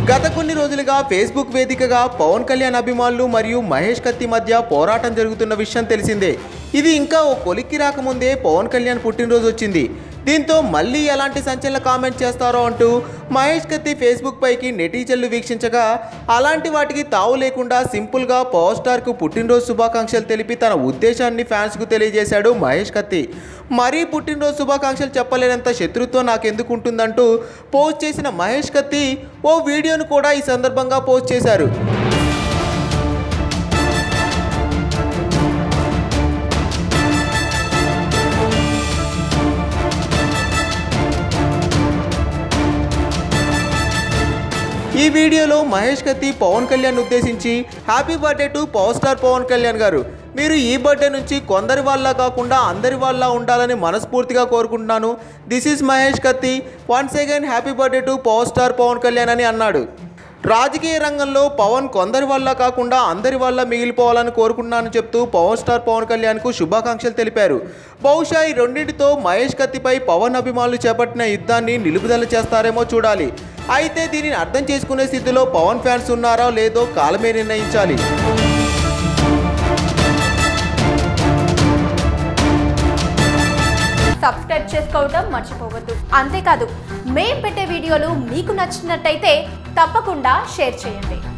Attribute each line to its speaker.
Speaker 1: గత కొన్ని రోజులుగా ఫేస్బుక్ వేదికగా పవన్ కళ్యాణ్ అభిమానులు మరియు మహేష్ కత్తి మధ్య పోరాటం జరుగుతున్న విషయం తెలిసిందే ఇది ఇంకా ఓ కొలిక్కి రాకముందే పవన్ కళ్యాణ్ పుట్టినరోజు వచ్చింది దీంతో మళ్ళీ ఎలాంటి సంచలన కామెంట్ చేస్తారో అంటూ మహేష్ కత్తి ఫేస్బుక్ పైకి నెటిజన్లు వీక్షించగా అలాంటి వాటికి తావు లేకుండా సింపుల్గా పవర్ స్టార్కు పుట్టినరోజు శుభాకాంక్షలు తెలిపి తన ఉద్దేశాన్ని ఫ్యాన్స్కు తెలియజేశాడు మహేష్ కత్తి మరీ పుట్టినరోజు శుభాకాంక్షలు చెప్పలేనంత శత్రుత్వం నాకెందుకు ఉంటుందంటూ పోస్ట్ చేసిన మహేష్ కత్తి ఓ వీడియోను కూడా ఈ సందర్భంగా పోస్ట్ చేశారు ఈ వీడియోలో మహేష్ కత్తి పవన్ కళ్యాణ్ ఉద్దేశించి happy birthday to power star Pawan Kalyan garu మీరు ఈ బర్త్డే నుంచి కొందరి వాళ్ళ కాకుండా అందరి వాళ్ళ ఉండాలని మనస్ఫూర్తిగా కోరుకుంటున్నాను this is Mahesh Kathi once again happy birthday to power star Pawan Kalyan అని అన్నాడు రాజకీయ రంగంలో పవన్ కొందరి వల్ల కాకుండా అందరి వల్ల మిగిలిపోవాలని కోరుకుంటున్నానని చెప్తూ పవర్ స్టార్ పవన్ కళ్యాణ్కు శుభాకాంక్షలు తెలిపారు బహుశా ఈ రెండింటితో మహేష్ కత్తిపై పవన్ అభిమానులు చేపట్టిన యుద్ధాన్ని నిలుపుదల చేస్తారేమో చూడాలి అయితే దీనిని అర్థం చేసుకునే స్థితిలో పవన్ ఫ్యాన్స్ ఉన్నారో లేదో కాలమే నిర్ణయించాలి
Speaker 2: సబ్స్క్రైబ్ చేసుకోవటం మర్చిపోవద్దు అంతేకాదు మేం పెట్టే వీడియోలు మీకు నచ్చినట్టయితే తప్పకుండా షేర్ చేయండి